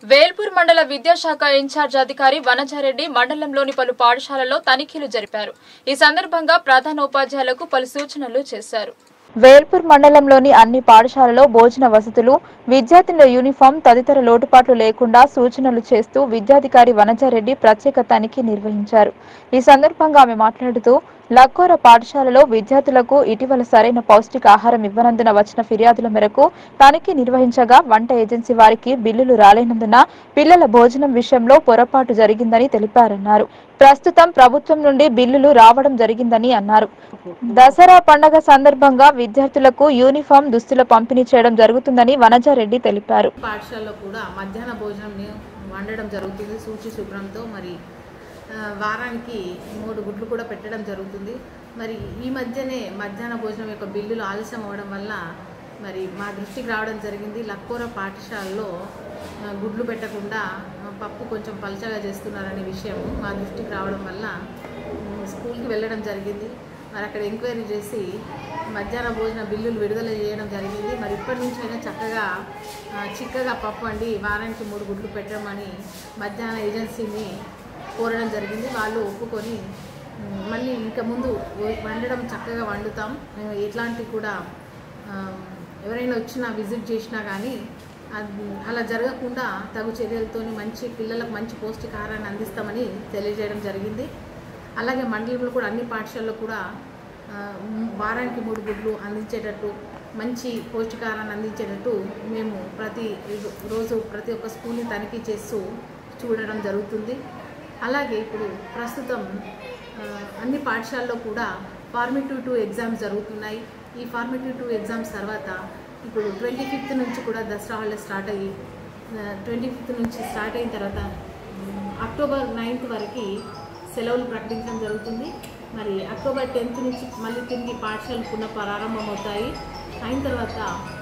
వేల్పూర్ మండల విద్యాశాఖ ఇన్ఛార్జ్ అధికారి వనజారెడ్డి మండలంలోని పలు పాఠశాలల్లో తనిఖీలు జరిపారు ఈ సందర్భంగా ప్రధానోపాధ్యాయులకు పలు సూచనలు చేశారు వేల్పూర్ మండలంలోని అన్ని పాఠశాలలో భోజన వసతులు విద్యార్థుల యూనిఫామ్ తదితర లోటుపాట్లు లేకుండా సూచనలు చేస్తూ విద్యాధికారి వనజారెడ్డి ప్రత్యేక తనిఖీ నిర్వహించారు ఈ సందర్భంగా ఆమె మాట్లాడుతూ లక్కోర పాఠశాలలో విద్యార్థులకు ఇటీవల సరైన పౌష్టికాహారం ఇవ్వనందున వచ్చిన ఫిర్యాదుల మేరకు తనిఖీ నిర్వహించగా వంట ఏజెన్సీ వారికి బిల్లులు రాలేనందున పిల్లల భోజనం విషయంలో పొరపాటు జరిగిందని తెలిపారన్నారు ప్రస్తుతం ప్రభుత్వం నుండి బిల్లులు రావడం జరిగిందని అన్నారు దసరా పండగ సందర్భంగా విద్యార్థులకు యూనిఫామ్ దుస్తుల పంపిణీ చేయడం జరుగుతుందని వనజారెడ్డి తెలిపారు పాఠశాలలో కూడా మధ్యాహ్న భోజనం వండడం జరుగుతుంది శుచి శుభ్రంతో మరి ఆ, వారానికి మూడు గుడ్లు కూడా పెట్టడం జరుగుతుంది మరి ఈ మధ్యనే మధ్యాహ్న భోజనం యొక్క బిల్లులు ఆలస్యం అవ్వడం వల్ల మరి మా దృష్టికి రావడం జరిగింది లక్కోర పాఠశాలలో ఆ, గుడ్లు పెట్టకుండా ఆ, పప్పు కొంచెం పలచగా చేస్తున్నారనే విషయం మా దృష్టికి రావడం వల్ల ఉమ్, స్కూల్కి వెళ్ళడం జరిగింది మరి అక్కడ ఎంక్వైరీ చేసి మధ్యాహ్న భోజన బిల్లులు విడుదల చేయడం జరిగింది మరి ఇప్పటి నుంచి అయినా చక్కగా ఆ, చిక్కగా పప్పు అండి వారానికి మూడు గుడ్లు పెట్టమని మధ్యాహ్న ఏజెన్సీని కోరడం జరిగింది వాళ్ళు ఒప్పుకొని ఉమ్, మళ్ళీ ఇంకా ముందు వండడం చక్కగా వండుతాం మేము ఎట్లాంటి కూడా ఆ, ఎవరైనా వచ్చినా విజిట్ చేసినా కానీ అది అలా జరగకుండా తగు చర్యలతోని మంచి పిల్లలకు మంచి పౌష్టికాహారాన్ని అందిస్తామని తెలియజేయడం జరిగింది అలాగే మండలంలో కూడా అన్ని పాఠశాలలో కూడా ఆ, మ్, వారానికి మూడు గుడ్లు అందించేటట్టు మంచి పౌష్టికాహారాన్ని అందించేటట్టు మేము ప్రతి రోజు ప్రతి ఒక్క స్కూల్ని తనిఖీ చేస్తూ చూడడం జరుగుతుంది అలాగే ఇప్పుడు ప్రస్తుతం ఆ, అన్ని పాఠశాలలో కూడా ఫార్మేటివ్ టూ ఎగ్జామ్స్ జరుగుతున్నాయి ఈ ఫార్మేటివ్ టూ ఎగ్జామ్స్ తర్వాత ఇప్పుడు ట్వంటీ ఫిఫ్త్ నుంచి కూడా దసరా హాలిడే స్టార్ట్ అయ్యి ట్వంటీ ఫిఫ్త్ నుంచి స్టార్ట్ అయిన తర్వాత ఉమ్, అక్టోబర్ నైన్త్ వరకు సెలవులు ప్రకటించడం జరుగుతుంది మరి అక్టోబర్ టెన్త్ నుంచి మళ్ళీ తిరిగి పాఠశాలలు పునః ప్రారంభమవుతాయి అయిన తర్వాత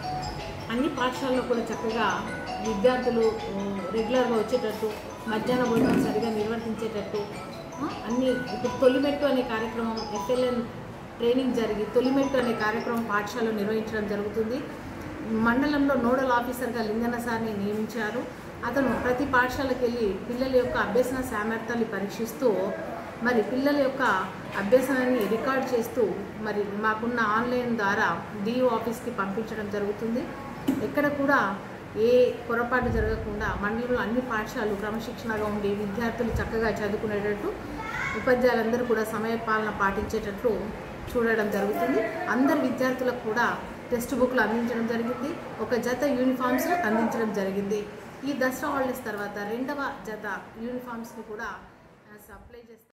అన్ని పాఠశాలలో కూడా చక్కగా విద్యార్థులు ఉమ్, రెగ్యులర్గా వచ్చేటట్టు మధ్యాహ్న భోజనం సరిగా నిర్వర్తించేటట్టు ఆ, అన్ని ఇప్పుడు తొలిమెట్టు అనే కార్యక్రమం ఎఫ్ఎల్ఎన్ ట్రైనింగ్ జరిగి తొలిమెట్టు అనే కార్యక్రమం పాఠశాలలో నిర్వహించడం జరుగుతుంది మండలంలో నోడల్ ఆఫీసర్గా లింగన్న సార్ని నియమించారు అతను ప్రతి పాఠశాలకు వెళ్ళి పిల్లల యొక్క అభ్యసన సామర్థ్యాన్ని పరీక్షిస్తూ మరి పిల్లల యొక్క అభ్యసనాన్ని రికార్డ్ చేస్తూ మరి మాకున్న ఆన్లైన్ ద్వారా డిఓ ఆఫీస్కి పంపించడం జరుగుతుంది ఎక్కడ కూడా ఏ పొరపాటు జరగకుండా మండలంలో అన్ని పాఠశాలలు క్రమశిక్షణగా ఉండి విద్యార్థులు చక్కగా చదువుకునేటట్టు ఉపాధ్యాయులందరూ కూడా సమయపాలన పాటించేటట్లు చూడడం జరుగుతుంది అందరు విద్యార్థులకు కూడా టెక్స్ట్ బుక్లు అందించడం జరిగింది ఒక జత యూనిఫామ్స్ అందించడం జరిగింది ఈ దసరా హాలిడేస్ తర్వాత రెండవ జత యూనిఫామ్స్ని కూడా సప్లై చేస్తారు